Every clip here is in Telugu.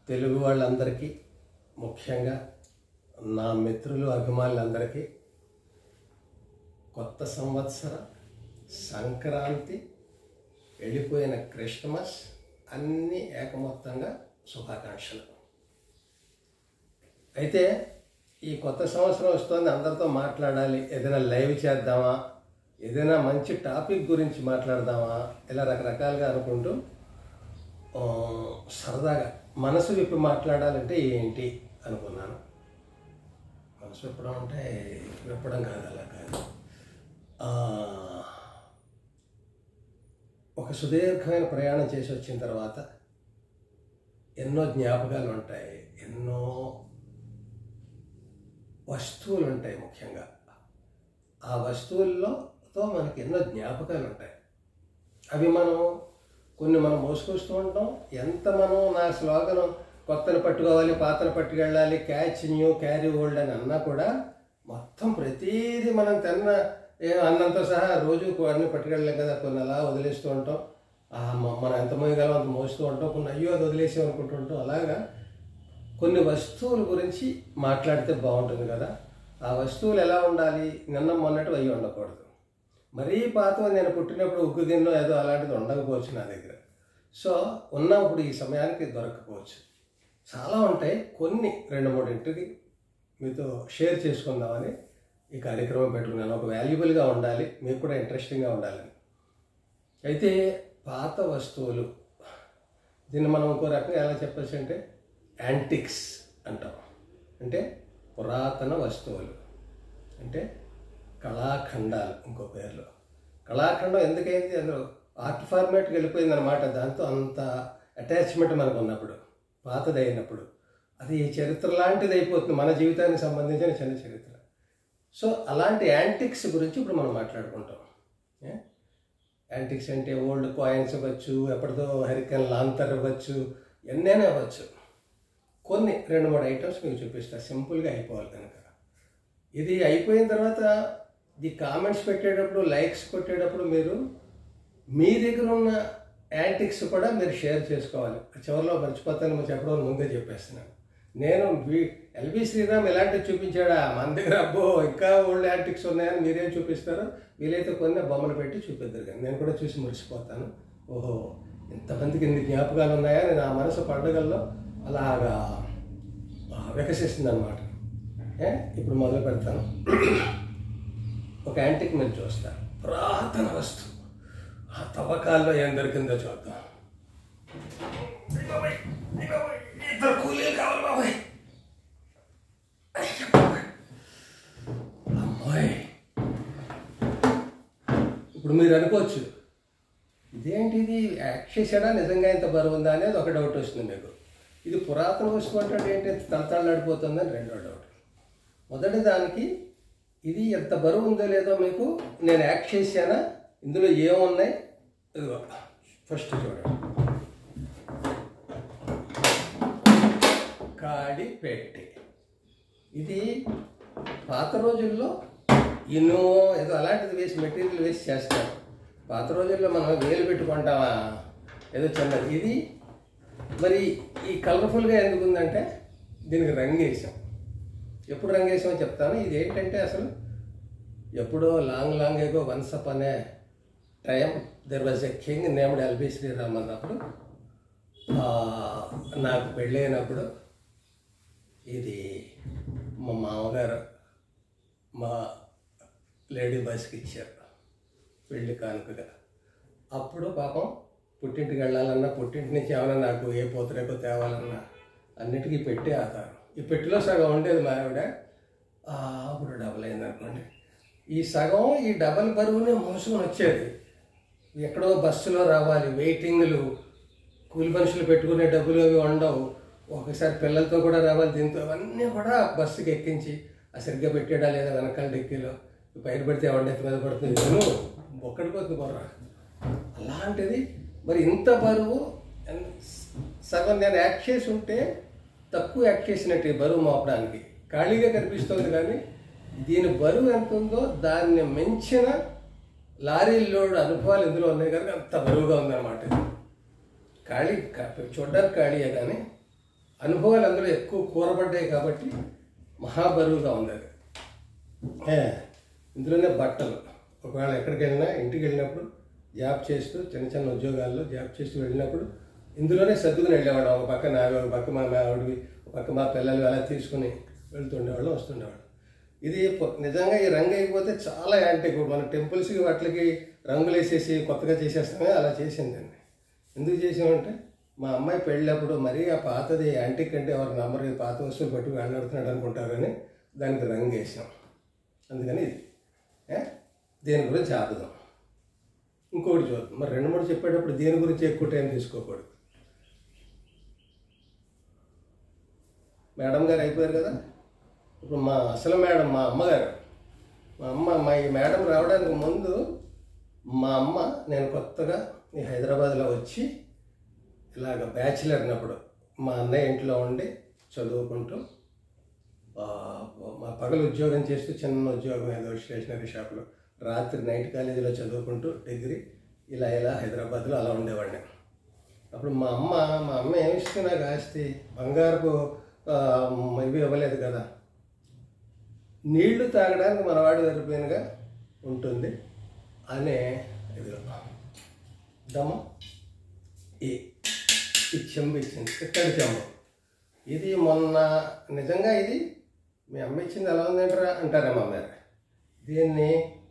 తెలుగు వాళ్ళందరికీ ముఖ్యంగా నా మిత్రులు అభిమానులందరికీ కొత్త సంవత్సర సంక్రాంతి వెళ్ళిపోయిన క్రిస్మస్ అన్నీ ఏకమొత్తంగా శుభాకాంక్షలు అయితే ఈ కొత్త సంవత్సరం వస్తుంది అందరితో మాట్లాడాలి ఏదైనా లైవ్ చేద్దామా ఏదైనా మంచి టాపిక్ గురించి మాట్లాడదామా ఇలా రకరకాలుగా అనుకుంటూ ఆ, సరదాగా మనసు విప్పి మాట్లాడాలంటే ఏంటి అనుకున్నాను మనసు విప్పడం అంటే విప్పడం కాదు అలా కాదు ఆ, ఒక సుదీర్ఘమైన ప్రయాణం చేసి వచ్చిన తర్వాత ఎన్నో జ్ఞాపకాలు ఉంటాయి ఎన్నో వస్తువులు ఉంటాయి ముఖ్యంగా ఆ వస్తువుల్లో తో మనకి ఎన్నో జ్ఞాపకాలు ఉంటాయి అవి మనం కొన్ని మనం మోసుకొస్తూ ఉంటాం ఎంత మనం నా స్లోగన్ కొత్తను పట్టుకోవాలి పాతను పట్టుకెళ్ళాలి క్యాచ్ న్యూ క్యారీ ఓల్డ్ అని అన్నా కూడా మొత్తం ప్రతిదీ మనం తిన్న ఏ అన్నంతో సహా రోజు అన్ని పట్టుకెళ్ళలేం కదా కొన్ని అలా వదిలేస్తూ ఉంటాం ఆ, మ- మనం ఎంత మోయగలం అంత మోస్తూ ఉంటాం కొన్ని అయ్యో అది వదిలేసాం అనుకుంటుంటాం అలాగా కొన్ని వస్తువుల గురించి మాట్లాడితే బాగుంటుంది కదా ఆ వస్తువులు ఎలా ఉండాలి నిన్న మొన్నటి అయ్యి ఉండకూడదు మరీ పాత నేను పుట్టినప్పుడు ఉగ్గు గిన్నె ఏదో అలాంటిది ఉండకపోవచ్చు నా దగ్గర సో ఉన్నప్పుడు ఈ సమయానికి దొరకకపోవచ్చు చాలా ఉంటాయి కొన్ని రెండు మూడింటికి మీతో షేర్ చేసుకుందామని ఈ కార్యక్రమం పెట్టుకున్నాను ఒక వాల్యుబుల్గా ఉండాలి మీకు కూడా ఇంట్రెస్టింగ్గా ఉండాలని అయితే పాత వస్తువులు దీన్ని మనం ఇంకో రకంగా ఎలా చెప్పచ్చు అంటే యాంటిక్స్ అంటాం అంటే పురాతన వస్తువులు అంటే కళాఖండాలు ఇంకో పేర్లో కళాఖండం ఎందుకైంది అందులో ఆర్ట్ ఫార్మాట్కి వెళ్ళిపోయింది అనమాట దాంతో అంత అటాచ్మెంట్ మనకు ఉన్నప్పుడు పాతది అయినప్పుడు అది చరిత్ర లాంటిది అయిపోతుంది మన జీవితానికి సంబంధించిన చిన్న చరిత్ర సో అలాంటి యాంటిక్స్ గురించి ఇప్పుడు మనం మాట్లాడుకుంటాం ఏ? యాంటిక్స్ అంటే ఓల్డ్ కాయిన్స్ ఇవ్వచ్చు ఎప్పటిదో హరికన్ లాంతర్ ఇవ్వచ్చు ఎన్నైనా ఇవ్వచ్చు కొన్ని రెండు మూడు ఐటమ్స్ మీకు చూపిస్తా సింపుల్గా అయిపోవాలి కనుక ఇది అయిపోయిన తర్వాత ఈ కామెంట్స్ పెట్టేటప్పుడు లైక్స్ కొట్టేటప్పుడు మీరు మీ దగ్గర ఉన్న యాంటిక్స్ కూడా మీరు షేర్ చేసుకోవాలి చివరిలో మర్చిపోతాను చెప్పడం ముందే చెప్పేస్తున్నాను నేను వి- ఎల్బి శ్రీరామ్ ఇలాంటివి చూపించాడా మన దగ్గర అబ్బో ఇంకా ఓల్డ్ యాంటిక్స్ ఉన్నాయని మీరేం చూపిస్తారు వీలైతే కొన్ని బొమ్మలు పెట్టి చూపిద్దరు కానీ నేను కూడా చూసి మురిసిపోతాను ఓహో ఇంతమందికి ఇన్ని జ్ఞాపకాలు ఉన్నాయా నేను ఆ మనసు పండుగల్లో అలాగా వికసిస్తుంది అనమాట ఇప్పుడు మొదలు పెడతాను ఒక యాంటిక్ మీరు చూస్తారు పురాతన వస్తువు ఆ తవ్వకాల్లో ఏం దొరికిందో చూద్దాం అయ్ బాబోయ్, అయ్ బాబోయ్, ఇద్దరు కూలీలు కావాలి బాబాయ్ అయ్య బాబోయ్. అమ్మాయి ఇప్పుడు మీరు అనుకోవచ్చు ఇదేంటి ఇది యాక్ట్ చేశాడా నిజంగా ఇంత బరువు ఉందా అనేది ఒక డౌట్ వస్తుంది మీకు ఇది పురాతన వస్తువు అంటే ఏంటి ఇంత తలతళ్ళాడిపోతుందని రెండో డౌట్ మొదటి దానికి ఇది ఎంత బరువు ఉందో లేదో మీకు నేను యాక్ట్ చేశానా ఇందులో ఏమున్నాయి ఇదిగో ఫస్ట్ చూడండి కాడి పెట్టి ఇది పాత రోజుల్లో ఇన్నో ఏదో అలాంటిది వేసి మెటీరియల్ వేసి చేస్తారు పాత రోజుల్లో మనం వేలు పెట్టుకుంటామా ఏదో చిన్నది ఇది మరి ఈ కలర్ఫుల్గా ఎందుకు ఉందంటే దీనికి రంగు వేసాం ఎప్పుడు రంగు వేసామో చెప్తాను ఇది ఏంటంటే అసలు ఎప్పుడో long long ago once upon time there was a king named LB Sriram అన్నప్పుడు ఆ, నాకు పెళ్ళైనప్పుడు ఇది మా మామగారు మా లేడీ బాయ్స్కి ఇచ్చారు పెళ్లి కానుకగా అప్పుడు పాపం పుట్టింటికి వెళ్ళాలన్నా పుట్టింటి నుంచి ఏమైనా నాకు ఏ పోతరేకో తేవాలన్నా అన్నిటికీ పెట్టి ఆధారం ఈ పెట్టిలో సగం ఉండేది మా ఆవిడ ఆ, అప్పుడు డబల్ అయింది అనుకోండి ఈ సగం ఈ డబల్ బరువునే మోసుకొని వచ్చేది ఎక్కడో బస్సులో రావాలి వెయిటింగ్లు కూలి మనుషులు పెట్టుకునే డబ్బులు అవి ఉండవు ఒకసారి పిల్లలతో కూడా రావాలి దీంతో అవన్నీ కూడా బస్సుకి ఎక్కించి ఆ సరిగ్గా పెట్టాడా లేదా వెనకాల డిక్కీలో పైన పెడితే ఎవరి నెత్తి మీద పడుతుంది నేను ఒక్కడిపోతుంది బొర్ర అలాంటిది మరి ఇంత బరువు ఎన్- సగం నేను యాక్ట్ చేసి ఉంటే తక్కువ యాక్ట్ చేసినట్టు ఈ బరువు మోపడానికి ఖాళీగా కనిపిస్తుంది కానీ దీని బరువు ఎంత ఉందో దాన్ని మించిన లారీ లోడ్ అనుభవాలు ఇందులో ఉన్నాయి కనుక అంత బరువుగా ఉందన్నమాట ఇది ఖాళీ కా- చూడ్డానికి ఖాళీయే కానీ అనుభవాలు అందులో ఎక్కువ కూరబడ్డాయి కాబట్టి మహాబరువుగా ఉంది అది ఏ, ఇందులోనే బట్టలు ఒకవేళ ఎక్కడికి వెళ్ళినా ఇంటికి వెళ్ళినప్పుడు జాబ్ చేస్తూ చిన్న చిన్న ఉద్యోగాల్లో జాబ్ చేస్తూ వెళ్ళినప్పుడు ఇందులోనే సర్దుకుని వెళ్ళేవాడు ఒక పక్క నావి ఒక పక్క మా ఆవిడవి ఒక పక్క మా పిల్లలు అలా తీసుకుని వెళ్తుండేవాళ్ళం వస్తుండేవాళ్ళం ఇది పొ- నిజంగా ఈ రంగు అయిపోతే చాలా యాంటిక్ మన టెంపుల్స్కి వాటికి రంగులు వేసేసి కొత్తగా చేసేస్తామే అలా చేసిందండి ఎందుకు చేసామంటే మా అమ్మాయి పెళ్ళినప్పుడు మరీ ఆ పాతది యాంటిక్ అంటే ఎవరు నమ్మరు ఈ పాత వస్తువులు పట్టి వెళ్ళాడుతున్నాడు అనుకుంటారని దానికి రంగు వేసాం అందుకని ఇది ఏ? దేని గురించి ఆపుదాం ఇంకొకటి చూద్దాం మరి రెండు మూడు చెప్పేటప్పుడు దేని గురించి ఎక్కువ టైం తీసుకోకూడదు మేడం గారు అయిపోయారు కదా ఇప్పుడు మా అసలు మేడం మా అమ్మగారు మా అమ్మ మా ఈ మేడం రావడానికి ముందు మా అమ్మ నేను కొత్తగా ఈ హైదరాబాద్లో వచ్చి ఇలాగ బ్యాచిలర్ ఉన్నప్పుడు మా అన్నయ్య ఇంట్లో ఉండి చదువుకుంటూ ఆ, మా పగలు ఉద్యోగం చేస్తూ చిన్న ఉద్యోగం ఏదో స్టేషనరీ షాప్లో రాత్రి నైట్ కాలేజీలో చదువుకుంటూ డిగ్రీ ఇలా ఇలా హైదరాబాద్లో అలా ఉండేవాడిని అప్పుడు మా అమ్మ మా అమ్మ ఏమి ఇస్తే నాకు ఆస్తి బంగారపు ఆ, ఇవి ఇవ్వలేదు కదా నీళ్లు తాగడానికి మనవాడు సరిపోయినగా ఉంటుంది అనే ఇదిలో దమ్మ ఈ ఈ చెంబు ఇచ్చింది ఇక్కడి చెంబు ఇది మొన్న నిజంగా ఇది మీ అమ్మ ఇచ్చింది ఎలా ఉందంటారా అంటారా మా అమ్మాయి దీన్ని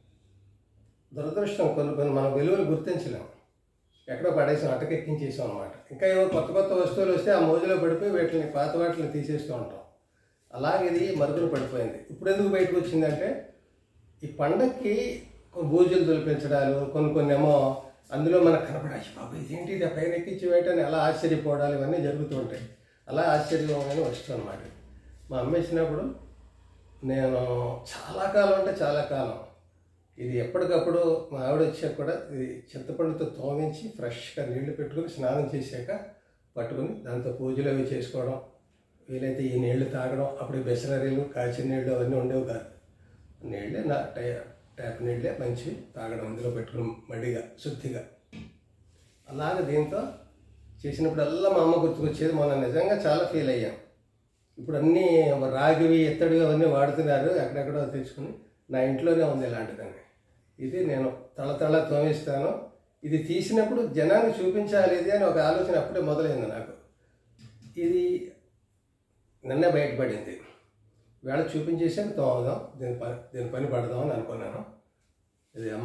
దురదృష్టం కొన్ని కొన్ని మన విలువలు గుర్తించలేం ఎక్కడో పడేసాం అటకెక్కించేసాం అనమాట ఇంకా ఏవో కొత్త కొత్త వస్తువులు వస్తే ఆ మోజులో పడిపోయి వీటిని పాత వాటిని తీసేస్తూ ఉంటాం అలాగే ఇది మరుగున పడిపోయింది ఇప్పుడు ఎందుకు బయటకు వచ్చిందంటే ఈ పండక్కి కొన్ని బూజులు తొలిపించడాలు కొన్ని కొన్ని ఏమో అందులో మనకు కనపడాయి బాబు ఇదేంటి ఇది పైన ఎక్కించి వేయటని అలా ఆశ్చర్యపోవడాలు ఇవన్నీ జరుగుతూ ఉంటాయి అలా ఆశ్చర్యమని వస్తుందన్నమాట మా అమ్మ ఇచ్చినప్పుడు నేను చాలా కాలం అంటే చాలా కాలం ఇది ఎప్పటికప్పుడు మా ఆవిడ వచ్చాక కూడా ఇది చింతపండుతో తోమించి ఫ్రెష్గా నీళ్లు పెట్టుకుని స్నానం చేశాక పట్టుకుని దాంతో పూజలు అవి చేసుకోవడం వీలైతే ఈ నీళ్లు తాగడం అప్పుడు ఈ బెసరరీలు కాచిన నీళ్ళు అవన్నీ ఉండేవి కాదు నీళ్ళే నా టై ట్యాప్ నీళ్ళే మంచివి తాగడం అందులో పెట్టుకుని మడిగా శుద్ధిగా అలాగే దీంతో చేసినప్పుడల్లా మా అమ్మ గుర్తుకొచ్చేది మొన్న నిజంగా చాలా ఫీల్ అయ్యాం ఇప్పుడు అన్నీ రాగివి ఎత్తడివి అవన్నీ వాడుతున్నారు ఎక్కడెక్కడో తెచ్చుకుని నా ఇంట్లోనే ఉంది ఇలాంటిదని ఇది నేను తల తల తోమిస్తాను ఇది తీసినప్పుడు జనాన్ని చూపించాలి ఇది అని ఒక ఆలోచన అప్పుడే మొదలైంది నాకు ఇది నిన్నే బయటపడింది వేళ చూపించేసాక తోమదాం దీని పని దీని పని పడదాం అని అనుకున్నాను ఇది అమ్మ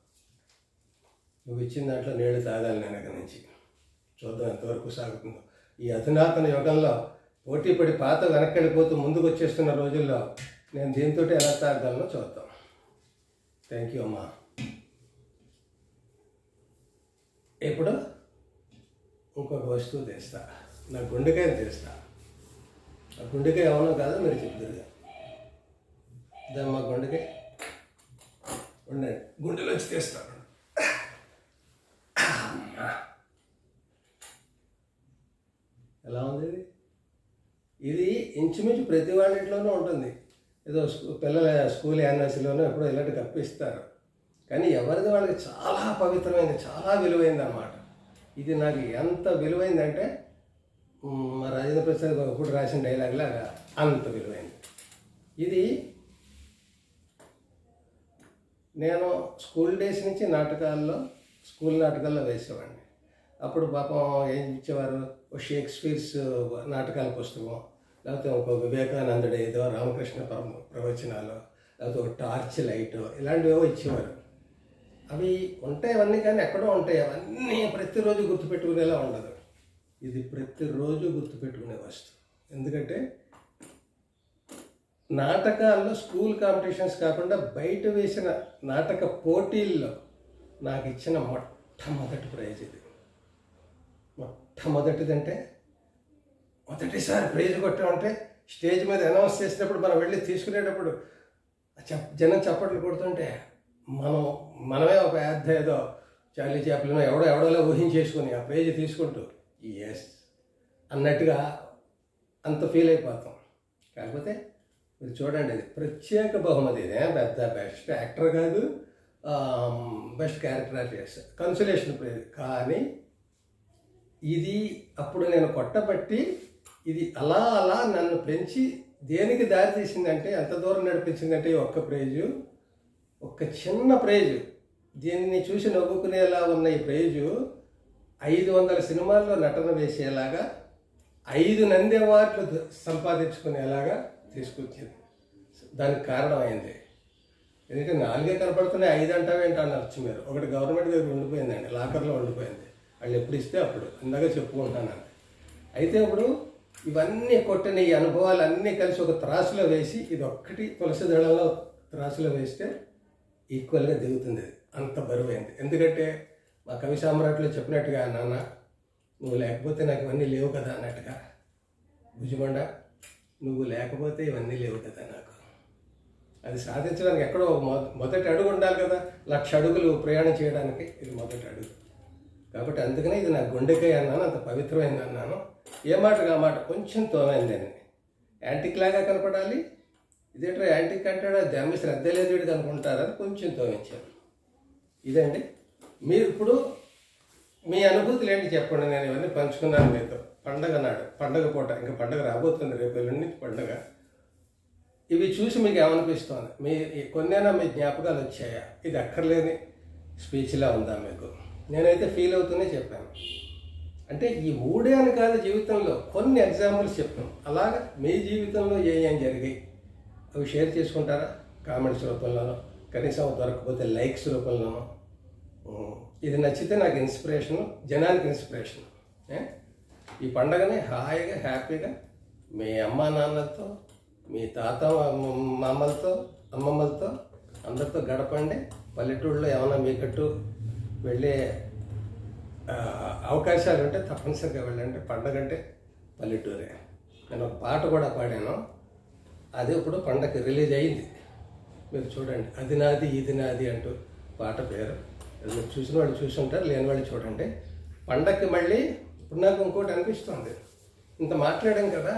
నువ్వు ఇచ్చిన దాంట్లో నీళ్లు తాగాలి నేను ఇక్కడి నుంచి చూద్దాం ఎంతవరకు సాగుతుందో ఈ అధునాతన యుగంలో పోటీ పడి పాత వెనక్కి వెళ్ళిపోతూ ముందుకు వచ్చేస్తున్న రోజుల్లో నేను దీంతో ఎలా తాగగలను చూద్దాం థ్యాంక్ యూ అమ్మా ఇప్పుడు ఇంకొక వస్తువు తెస్తా నా గుండెకాయని తెస్తా ఆ గుండెకాయ ఏమన్నా కాదో మీరు చెప్తారు దాని మా గుండెకాయ ఉండండి గుండెలోంచి తీస్తాను ఎలా ఉంది ఇది ఇది ఇంచుమించు ప్రతి వాళ్ళ ఇంట్లోనూ ఉంటుంది ఏదో స్కూ పిల్లల స్కూల్ యానివర్సరీలోనూ ఎప్పుడో ఇలాంటి కప్పిస్తారు కానీ ఎవరిది వాళ్ళకి చాలా పవిత్రమైనది చాలా విలువైంది అనమాట ఇది నాకు ఎంత విలువైందంటే మ్, మా రాజేంద్ర ప్రసాద్ ఒకప్పుడు రాసిన డైలాగ్ లాగా అంత విలువైంది ఇది నేను స్కూల్ డేస్ నుంచి నాటకాల్లో స్కూల్ నాటకాల్లో వేసేవాడిని అప్పుడు పాపం ఏం ఇచ్చేవారు ఓ షేక్స్పియర్స్ నాటకాల పుస్తకం లేకపోతే ఒక వివేకానందుడు ఏదో రామకృష్ణ పరమ ప్రవచనాలు లేకపోతే ఒక టార్చ్ లైట్ ఇలాంటివేవో ఇచ్చేవారు అవి ఉంటాయి అవన్నీ కానీ ఎక్కడో ఉంటాయి అవన్నీ ప్రతిరోజు గుర్తుపెట్టుకునేలా ఉండదు ఇది ప్రతిరోజు గుర్తుపెట్టుకునే వస్తువు ఎందుకంటే నాటకాల్లో స్కూల్ కాంపిటీషన్స్ కాకుండా బయట వేసిన నాటక పోటీల్లో నాకు ఇచ్చిన మొట్టమొదటి ప్రైజ్ ఇది మొట్టమొదటిదంటే మొదటిసారి ప్రైజ్ కొట్టామంటే స్టేజ్ మీద అనౌన్స్ చేసినప్పుడు మనం వెళ్ళి తీసుకునేటప్పుడు ఆ చెప్ జనం చప్పట్లు కొడుతుంటే మనం మనమే ఒక పెద్ద ఏదో చాలీ చేపలను ఎవడో ఎవడోలా ఊహించేసుకుని ఆ ప్రైజ్ తీసుకుంటూ ఎస్ అన్నట్టుగా అంత ఫీల్ అయిపోతాం కాకపోతే మీరు చూడండి ఇది ప్రత్యేక బహుమతి ఇదే పెద్ద బెస్ట్ యాక్టర్ కాదు best character artist consolation prize కానీ ఇది అప్పుడు నేను కొట్టబట్టి ఇది అలా అలా నన్ను పెంచి దేనికి దారి తీసిందంటే ఎంత దూరం నడిపించిందంటే ఈ ఒక్క ప్రైజు ఒక చిన్న ప్రైజు దీన్ని చూసి నవ్వుకునేలా ఉన్న ఈ ప్రైజు ఐదు వందల సినిమాల్లో నటన వేసేలాగా ఐదు నంది అవార్డులు ద- సంపాదించుకునేలాగా తీసుకొచ్చింది దానికి కారణమైంది ఎందుకంటే నాలుగే కనపడుతున్నాయి ఐదు అంటావేంటి అని వచ్చి మీరు ఒకటి గవర్నమెంట్ దగ్గర ఉండిపోయిందండి లాకర్లో ఉండిపోయింది వాళ్ళు ఎప్పుడు ఇస్తే అప్పుడు ఇందాక చెప్పుకుంటున్నాను అయితే ఇప్పుడు ఇవన్నీ కొట్టిన ఈ అనుభవాలు అన్నీ కలిసి ఒక త్రాసులో వేసి ఇది ఒక్కటి తులసి దళంలో త్రాసులో వేస్తే ఈక్వల్గా దిగుతుంది అది. అంత బరువైంది ఎందుకంటే మా కవి సామ్రాట్లో చెప్పినట్టుగా నాన్న నువ్వు లేకపోతే నాకు ఇవన్నీ లేవు కదా అన్నట్టుగా భుజమండ నువ్వు లేకపోతే ఇవన్నీ లేవు కదా నాకు అది సాధించడానికి ఎక్కడో ఒక మొ- మొదటి అడుగు ఉండాలి కదా లక్ష అడుగులు ప్రయాణం చేయడానికి ఇది మొదటి అడుగు కాబట్టి అందుకనే ఇది నా గుండెకాయ అన్నాను అంత పవిత్రమైంది అన్నాను ఏ మాట కా మాట కొంచెం తోమైంది అని యాంటిక్ లాగా కనపడాలి ఇదేంటో యాంటిక్ అంటాడా దాని మీద శ్రద్ధ లేదు వీడికి అనుకుంటారని కొంచెం తోమించాను ఇదండి మీరు ఇప్పుడు మీ అనుభూతులు ఏంటి చెప్పండి నేను ఇవన్నీ పంచుకున్నాను మీతో పండగ నాడు పండగ పూట ఇంకా పండగ రాబోతుంది రేపు ఎల్లుండి నుంచి పండగ ఇవి చూసి మీకు ఏమనిపిస్తోంది మీ ఈ కొన్నైనా మీ జ్ఞాపకాలు వచ్చాయా ఇది అక్కర్లేని స్పీచ్లా ఉందా మీకు నేనైతే ఫీల్ అవుతూనే చెప్పాను అంటే ఈ మూడే అని కాదు జీవితంలో కొన్ని ఎగ్జాంపుల్స్ చెప్పాను అలాగా మీ జీవితంలో ఏ ఏం జరిగాయి అవి షేర్ చేసుకుంటారా కామెంట్స్ రూపంలోనో కనీసం దొరకకపోతే లైక్స్ రూపంలోనో ఉమ్, ఇది నచ్చితే నాకు ఇన్స్పిరేషన్ జనానికి ఇన్స్పిరేషన్ ఏ? ఈ పండగని హాయిగా హ్యాపీగా మీ అమ్మా నాన్నలతో మీ తాత అమ్మ- మామలతో అమ్మమ్మలతో అందరితో గడపండి పల్లెటూళ్ళలో ఏమైనా మీకట్టు వెళ్ళే ఆ, అవకాశాలు ఉంటే తప్పనిసరిగా వెళ్ళండి పండగ అంటే పల్లెటూరే నేను ఒక పాట కూడా పాడాను అది ఇప్పుడు పండగ రిలీజ్ అయింది మీరు చూడండి అది నాది ఇది నాది అంటూ పాట పేరు అది మీరు చూసిన వాళ్ళు చూసి ఉంటారు లేని వాళ్ళు చూడండి పండగకి మళ్ళీ ఇప్పుడు నాకు ఇంకోటి అనిపిస్తుంది ఇంత మాట్లాడాం కదా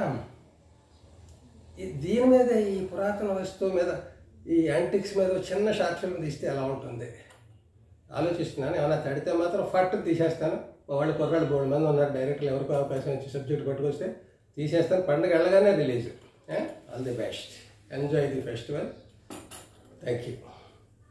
ఈ- దీని మీద ఈ పురాతన వస్తువు మీద ఈ యాంటిక్స్ మీద ఒక చిన్న షార్ట్ ఫిల్మ్ తీస్తే ఎలా ఉంటుంది ఆలోచిస్తున్నాను ఏమైనా తడితే మాత్రం ఫట్ తీసేస్తాను మా వాళ్ళు కుర్రాళ్ళు మూడు మంది ఉన్నారు డైరెక్ట్లు ఎవరికో అవకాశం ఇచ్చి సబ్జెక్ట్ పట్టుకొస్తే తీసేస్తాను పండుగ వెళ్ళగానే release all the best enjoy the festival thank you